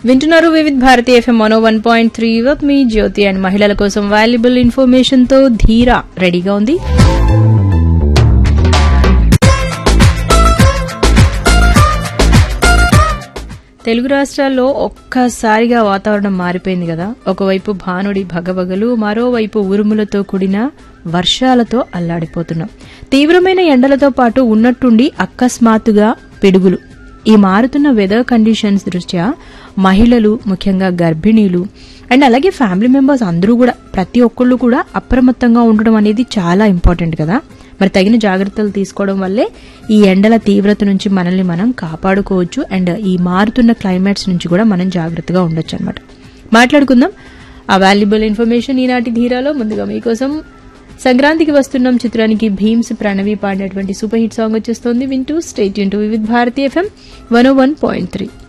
వింటున్నారు వివిధ్ భారతి ఎఫ్ఎం మనో one point three with me Jyothi and మహిళల కోసం వాల్యుబుల్ ఇన్ఫర్మేషన్ తో ధీరా రెడీగా ఉంది తెలుగు రాష్ట్రాల్లో ఒక్కసారిగా వాతావరణం మారిపోయింది కదా ఒకవైపు భానుడి భగభగలు మరోవైపు ఉరుములతో కూడిన వర్షాలతో అల్లాడిపోతున్నాం తీవ్రమైన ఎండలతో పాటు ఉన్నట్టుండి అకస్మాత్తుగా పిడుగులు ఈ మారుతున్న వెదర్ కండిషన్స్ దృష్ట్యా మహిళలు ముఖ్యంగా గర్భిణీలు అండ్ అలాగే ఫ్యామిలీ మెంబర్స్ అందరూ కూడా ప్రతి ఒక్కళ్ళు కూడా అప్రమత్తంగా ఉండడం అనేది చాలా ఇంపార్టెంట్ కదా మరి తగిన జాగ్రత్తలు తీసుకోవడం వల్లే ఈ ఎండల తీవ్రత నుంచి మనల్ని మనం కాపాడుకోవచ్చు అండ్ ఈ మారుతున్న క్లైమేట్స్ నుంచి కూడా మనం జాగ్రత్తగా ఉండొచ్చు అనమాట మాట్లాడుకుందాం ఆ వాల్యుబుల్ ఇన్ఫర్మేషన్ ఈనాటి ధీరాలో ముందుగా మీకోసం సంక్రాంతికి వస్తున్నాం చిత్రానికి భీమ్స్ ప్రణవి పాడినటువంటి సూపర్ హిట్ సాంగ్ వచ్చేస్తోంది వింటూ స్టేట్ యూన్ to Vividh Bharati FM one one point three